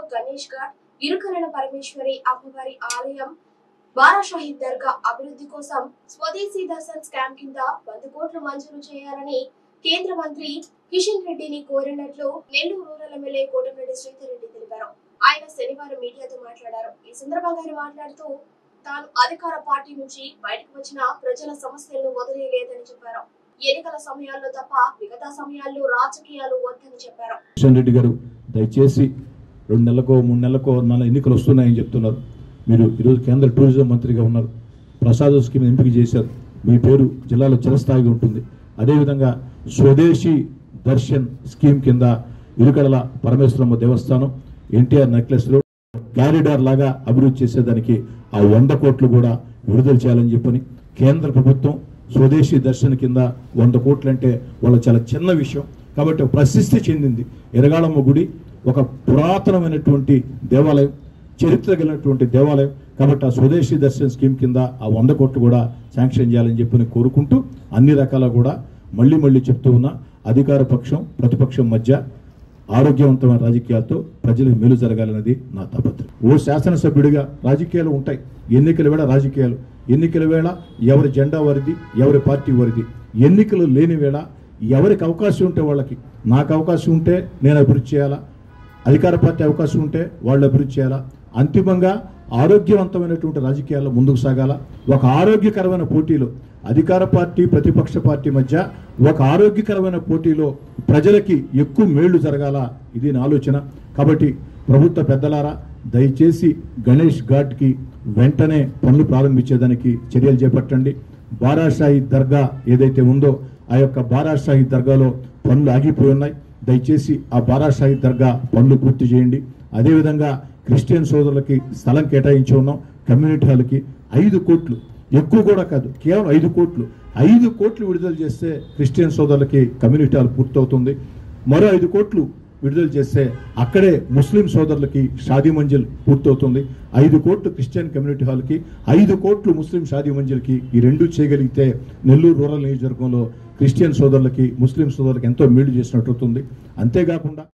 గణేష్ ఘాట్ ఇరుకరణ పరమేశ్వరి అమ్మవారి ఆలయం బారా షాహిద్ దర్గా అభివృద్ధి కోసం స్వదేశీ దర్శన్ స్కామ్ కింద వంద కోట్లు మంజూరు చేయాలని కేంద్ర మంత్రి కిషన్ రెడ్డిని కోరినట్లు నెల్లూరు రూరల్ ఎమ్మెల్యే కోటమిరెడ్డి శ్రీధర్ రెడ్డి తెలిపారు ఆయన శనివారం మీడియాతో మాట్లాడారు ఈ సందర్భంగా ఆయన మాట్లాడుతూ తాను అధికార పార్టీ నుంచి బయటకు వచ్చిన ప్రజల సమస్యలను వదిలేయలేదని చెప్పారు ఎన్నికల సమయాల్లో తప్ప మిగతా సమయాల్లో రాజకీయాలు వద్దని చెప్పారు కిషన్ రెడ్డి గారు దయచేసి రెండు నెలలకో మూడు నెలలకో నెల ఎన్నికలు వస్తున్నాయని చెప్తున్నారు మీరు ఈరోజు కేంద్ర టూరిజం మంత్రిగా ఉన్నారు ప్రసాద స్కీమ్ ఎంపిక చేశారు మీ పేరు జిల్లాలో చిరస్థాయిగా ఉంటుంది అదేవిధంగా స్వదేశీ దర్శన్ స్కీమ్ కింద ఇరుకడల పరమేశ్వరమ్మ దేవస్థానం ఎన్టీఆర్ నెక్లెస్లో క్యారిడార్ లాగా అభివృద్ధి చేసేదానికి ఆ వంద కోట్లు కూడా విడుదల చేయాలని చెప్పని కేంద్ర ప్రభుత్వం స్వదేశీ దర్శన్ కింద వంద కోట్లు అంటే వాళ్ళ చాలా చిన్న విషయం కాబట్టి ఒక ప్రసిద్ధి చెందింది ఎరగాళమ్మ గుడి ఒక పురాతనమైనటువంటి దేవాలయం చరిత్ర కలిగినటువంటి దేవాలయం కాబట్టి ఆ స్వదేశీ దర్శన్ స్కీమ్ కింద ఆ వంద కోట్లు కూడా శాంక్షన్ చేయాలని చెప్పి నేను కోరుకుంటూ అన్ని రకాల కూడా మళ్ళీ మళ్ళీ చెప్తూ ఉన్న అధికార పక్షం ప్రతిపక్షం మధ్య ఆరోగ్యవంతమైన రాజకీయాలతో ప్రజలకు మేలు జరగాలన్నది నా తాపత్రయం ఓ శాసనసభ్యుడిగా రాజకీయాలు ఉంటాయి ఎన్నికల వేళ రాజకీయాలు ఎన్నికల వేళ ఎవరి జెండా వారిది ఎవరి పార్టీ వారిది ఎన్నికలు లేని వేళ ఎవరికి అవకాశం ఉంటే వాళ్ళకి నాకు అవకాశం ఉంటే నేను అభివృద్ధి చేయాలా అధికార పార్టీ అవకాశం ఉంటే వాళ్ళు అభివృద్ధి చేయాలా అంతిమంగా ఆరోగ్యవంతమైనటువంటి రాజకీయాల్లో ముందుకు సాగాల ఒక ఆరోగ్యకరమైన పోటీలో అధికార పార్టీ ప్రతిపక్ష పార్టీ మధ్య ఒక ఆరోగ్యకరమైన పోటీలో ప్రజలకి ఎక్కువ మేళ్లు జరగాల ఇది నా ఆలోచన కాబట్టి ప్రభుత్వ పెద్దలారా దయచేసి గణేష్ ఘాట్కి వెంటనే పనులు ప్రారంభించేదానికి చర్యలు చేపట్టండి బారాషాహి దర్గా ఏదైతే ఉందో ఆ యొక్క బారాషాహి దర్గాలో పనులు ఆగిపోయి ఉన్నాయి దయచేసి ఆ బారాషాహి దర్గా పనులు పూర్తి చేయండి అదేవిధంగా క్రిస్టియన్ సోదరులకి స్థలం కేటాయించి ఉన్నాం కమ్యూనిటీ హాల్కి ఐదు కోట్లు ఎక్కువ కూడా కాదు కేవలం ఐదు కోట్లు ఐదు కోట్లు విడుదల చేస్తే క్రిస్టియన్ సోదరులకి కమ్యూనిటీ హాల్ పూర్తవుతుంది మరో ఐదు కోట్లు విడుదల చేస్తే అక్కడే ముస్లిం సోదరులకి షాదీ మంజిల్ పూర్తవుతుంది ఐదు కోట్లు క్రిస్టియన్ కమ్యూనిటీ హాల్కి ఐదు కోట్లు ముస్లిం షాదీ మంజిల్కి ఈ రెండు చేయగలిగితే నెల్లూరు రూరల్ నియోజకవర్గంలో క్రిస్టియన్ సోదరులకి ముస్లిం సోదరులకి ఎంతో మేలు చేసినట్టు అవుతుంది అంతేకాకుండా